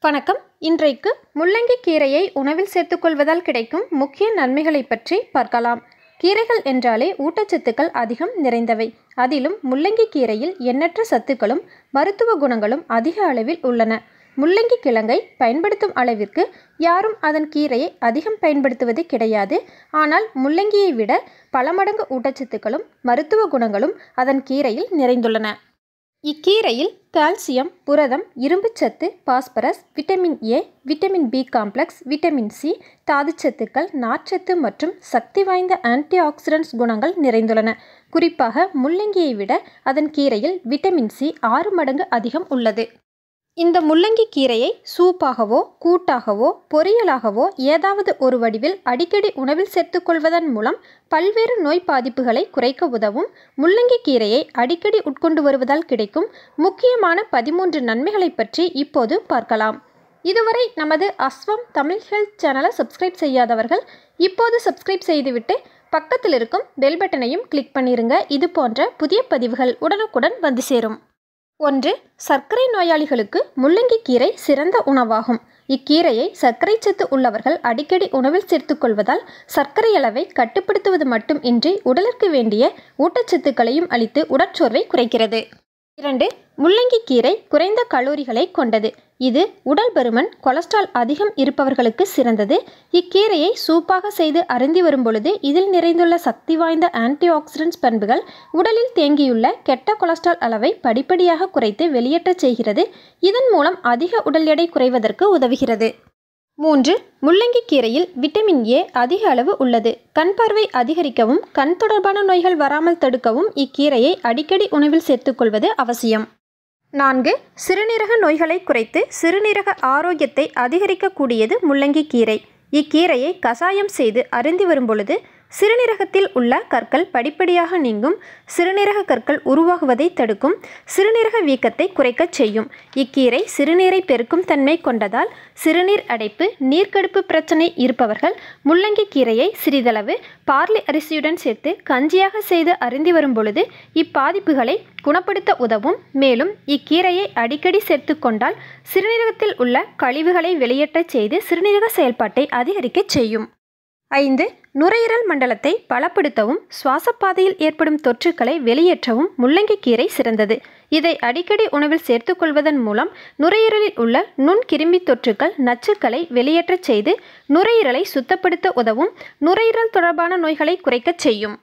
வணக்கம் இன்றைக்கு முள்ளங்கி கீரையை உணவில் சேர்த்துக்கொள்வதால் கிடைக்கும் முக்கிய நன்மைகளை பற்றி பார்க்கலாம் கீரைகள் என்றாலே ஊட்டச்சத்துக்கள் அதிகம் நிறைந்தவை அதிலும் முள்ளங்கி கீரையில் எண்ணற்ற சத்துக்களும் மருத்துவ குணங்களும் அதிக அளவில் உள்ளன முள்ளங்கி கிழங்கை பயன்படுத்தும் அளவிற்கு யாரும் அதன் கீரையை அதிகம் பயன்படுத்துவது கிடையாது ஆனால் முள்ளங்கியை விட பல மடங்கு ஊட்டச்சத்துக்களும் மருத்துவ குணங்களும் அதன் கீரையில் நிறைந்துள்ளன இக்கீரையில் கால்சியம் புரதம் இரும்புச்சத்து phosphorus vitamin A vitamin B complex vitamin C தாதுச்சத்துக்கள் நார்ச்சத்து மற்றும் சக்தி வாய்ந்த ஆன்டி ஆக்சிடென்ட்ஸ் குணங்கள் நிறைந்துள்ளன குறிப்பாக முள்ளங்கியை விட அதன் கீரையில் விட்டமின் சி ஆறு மடங்கு அதிகம் உள்ளது இந்த முள்ளங்கி கீரையை சூப்பாகவோ கூட்டாகவோ பொரியலாகவோ ஏதாவது ஒரு வடிவில் அடிக்கடி உணவில் சேர்த்துக்கொள்வதன் மூலம் பல்வேறு நோய் பாதிப்புகளை குறைக்க உதவும் முள்ளங்கி கீரையை அடிக்கடி உட்கொண்டு வருவதால் கிடைக்கும் முக்கியமான பதிமூன்று நன்மைகளை பற்றி இப்போது பார்க்கலாம் இதுவரை நமது அஸ்வம் தமிழ் ஹெல்த் சேனலை சப்ஸ்கிரைப் செய்யாதவர்கள் இப்போது சப்ஸ்கிரைப் செய்துவிட்டு பக்கத்தில் இருக்கும் பெல் பட்டனையும் கிளிக் பண்ணிருங்க இது போன்ற புதிய பதிவுகள் உடனுக்குடன் வந்து சேரும் ஒன்று சர்க்கரை நோயாளிகளுக்கு முள்ளங்கி கீரை சிறந்த உணவாகும் இக்கீரையை சர்க்கரை சத்து உள்ளவர்கள் அடிக்கடி உணவில் சேர்த்துக்கொள்வதால் சர்க்கரை அளவை கட்டுப்படுத்துவது மட்டும் இன்றி உடலுக்கு வேண்டிய ஊட்டச்சத்துக்களையும் அளித்து உடற்சோர்வை குறைக்கிறது இரண்டு முள்ளங்கி கீரை குறைந்த கலோரிகளை கொண்டது இது உடல் பருமன் கொலஸ்ட்ரால் அதிகம் இருப்பவர்களுக்கு சிறந்தது இக்கீரையை சூப்பாக செய்து அருந்தி வரும் பொழுது இதில் நிறைந்துள்ள சக்தி வாய்ந்த ஆன்டி ஆக்சிடென்ட்ஸ் பண்புகள் உடலில் தேங்கியுள்ள கெட்ட கொலஸ்ட்ரால் அளவை படிப்படியாக குறைத்து வெளியேற்றச் செய்கிறது இதன் மூலம் அதிக உடல் எடை குறைவதற்கு உதவுகிறது மூன்று முள்ளங்கி கீரையில் விட்டமின் ஏ அதிக அளவு உள்ளது கண் பார்வை அதிகரிக்கவும் கண் தொடர்பான நோய்கள் வராமல் தடுக்கவும் இக்கீரையை அடிக்கடி உணவில் சேர்த்துக்கொள்வது அவசியம் நான்கு சிறுநீரக நோய்களை குறைத்து சிறுநீரக ஆரோக்கியத்தை அதிகரிக்கக்கூடியது முள்ளங்கி கீரை இக்கீரையை கசாயம் செய்து அருந்தி வரும் பொழுது சிறுநீரகத்தில் உள்ள கற்கள் படிப்படியாக நீங்கும் சிறுநீரக கற்கள் உருவாகுவதை தடுக்கும் சிறுநீரக வீக்கத்தை குறைக்கச் செய்யும் இக்கீரை சிறுநீரை பெருக்கும் தன்மை கொண்டதால் சிறுநீர் அடைப்பு நீர்க்கடுப்பு பிரச்சனை இருப்பவர்கள் முள்ளங்கி கீரையை சிறிதளவு பார்லி அரிசியுடன் சேர்த்து கஞ்சியாக செய்து அருந்தி வரும் பொழுது இப்பாதிப்புகளை குணப்படுத்த உதவும் மேலும் இக்கீரையை அடிக்கடி சேர்த்து கொண்டால் சிறுநீரகத்தில் உள்ள கழிவுகளை வெளியேற்றச் செய்து சிறுநீரக செயல்பாட்டை அதிகரிக்கச் செய்யும் ஐந்து நுரையீரல் மண்டலத்தை பலப்படுத்தவும் சுவாசப்பாதையில் ஏற்படும் தொற்றுக்களை வெளியேற்றவும் முள்ளங்கி கீரை சிறந்தது இதை அடிக்கடி உணவில் சேர்த்துக்கொள்வதன் மூலம் நுரையீரலில் உள்ள நுண் கிருமி தொற்றுக்கள் நச்சுக்களை வெளியேற்றச் செய்து நுரையீரலை சுத்தப்படுத்த உதவும் நுரையீரல் தொடர்பான நோய்களை குறைக்கச் செய்யும்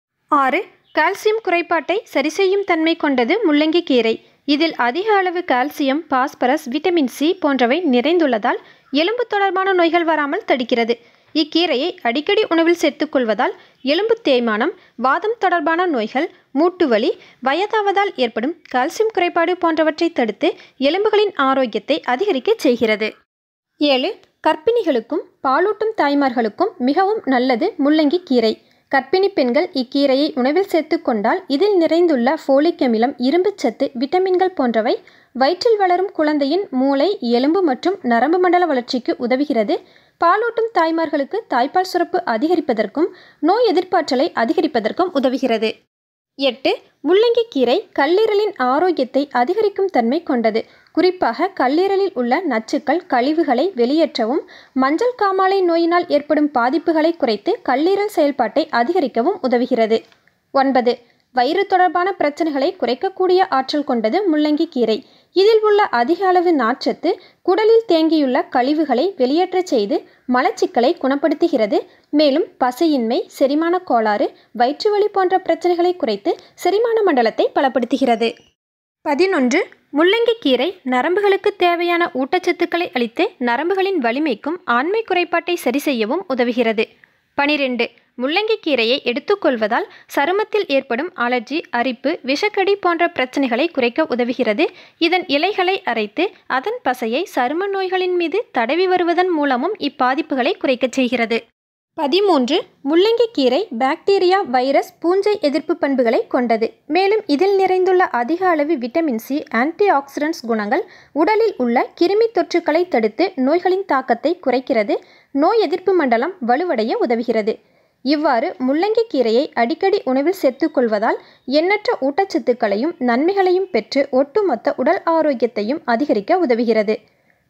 ஆறு கால்சியம் குறைபாட்டை சரிசெய்யும் தன்மை கொண்டது முள்ளங்கி கீரை இதில் அதிக அளவு கால்சியம் பாஸ்பரஸ் விட்டமின் சி போன்றவை நிறைந்துள்ளதால் எலும்பு தொடர்பான நோய்கள் வராமல் தடுக்கிறது இக்கீரையை அடிக்கடி உணவில் சேர்த்துக்கொள்வதால் எலும்பு தேய்மானம் வாதம் தொடர்பான நோய்கள் மூட்டுவலி வயதாவதால் ஏற்படும் கால்சியம் குறைபாடு போன்றவற்றை தடுத்து எலும்புகளின் ஆரோக்கியத்தை அதிகரிக்கச் செய்கிறது ஏழு கர்ப்பிணிகளுக்கும் பாலூட்டும் தாய்மார்களுக்கும் மிகவும் நல்லது முள்ளங்கி கீரை கர்ப்பிணி பெண்கள் இக்கீரையை உணவில் சேர்த்து கொண்டால் இதில் நிறைந்துள்ள ஃபோலிக் அமிலம் இரும்புச்சத்து விட்டமின்கள் போன்றவை வயிற்றில் வளரும் குழந்தையின் மூளை எலும்பு மற்றும் நரம்பு மண்டல வளர்ச்சிக்கு உதவுகிறது பாலூட்டும் தாய்மார்களுக்கு தாய்ப்பால் சுரப்பு அதிகரிப்பதற்கும் நோய் எதிர்ப்பாற்றலை அதிகரிப்பதற்கும் உதவுகிறது எட்டு முள்ளங்கி கீரை கல்லீரலின் ஆரோக்கியத்தை அதிகரிக்கும் தன்மை கொண்டது குறிப்பாக கல்லீரலில் உள்ள நச்சுக்கள் கழிவுகளை வெளியேற்றவும் மஞ்சள் காமாலை நோயினால் ஏற்படும் பாதிப்புகளை குறைத்து கல்லீரல் செயல்பாட்டை அதிகரிக்கவும் உதவுகிறது ஒன்பது வயிறு தொடர்பான பிரச்சனைகளை குறைக்கக்கூடிய ஆற்றல் கொண்டது முள்ளங்கி கீரை இதில் உள்ள அதிக அளவு நார்ச்சத்து குடலில் தேங்கியுள்ள கழிவுகளை வெளியேற்றச் செய்து மலச்சிக்கலை குணப்படுத்துகிறது மேலும் பசையின்மை செரிமான கோளாறு வயிற்றுவலி போன்ற பிரச்சனைகளை குறைத்து செரிமான மண்டலத்தை பலப்படுத்துகிறது பதினொன்று முள்ளங்கி கீரை நரம்புகளுக்கு தேவையான ஊட்டச்சத்துக்களை அளித்து நரம்புகளின் வலிமைக்கும் ஆண்மை குறைபாட்டை சரி செய்யவும் உதவுகிறது பனிரெண்டு முள்ளங்கி கீரையை எடுத்துக்கொள்வதால் சருமத்தில் ஏற்படும் அலர்ஜி அரிப்பு விஷக்கடி போன்ற பிரச்சனைகளை குறைக்க உதவுகிறது இதன் இலைகளை அரைத்து அதன் பசையை சரும நோய்களின் மீது தடவி வருவதன் மூலமும் இப்பாதிப்புகளை குறைக்கச் செய்கிறது பதிமூன்று முள்ளங்கி கீரை பாக்டீரியா வைரஸ் பூஞ்சை எதிர்ப்பு பண்புகளை கொண்டது மேலும் இதில் நிறைந்துள்ள அதிக அளவு விட்டமின் சி ஆன்டி ஆக்சிடென்ட்ஸ் குணங்கள் உடலில் உள்ள கிருமி தொற்றுக்களை தடுத்து நோய்களின் தாக்கத்தை குறைக்கிறது நோய் எதிர்ப்பு மண்டலம் வலுவடைய உதவுகிறது இவ்வாறு முள்ளங்கி கீரையை அடிக்கடி உணவில் சேர்த்துக்கொள்வதால் எண்ணற்ற ஊட்டச்சத்துக்களையும் நன்மைகளையும் பெற்று ஒட்டுமொத்த உடல் ஆரோக்கியத்தையும் அதிகரிக்க உதவுகிறது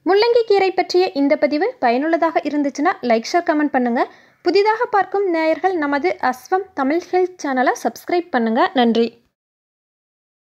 முள்ளங்கி கீரை பற்றிய இந்த பதிவு பயனுள்ளதாக இருந்துச்சுன்னா லைக் ஷேர் கமெண்ட் பண்ணுங்கள் புதிதாக பார்க்கும் நேயர்கள் நமது அஸ்வம் தமிழ் ஹெல்த் சேனலை சப்ஸ்கிரைப் பண்ணுங்கள் நன்றி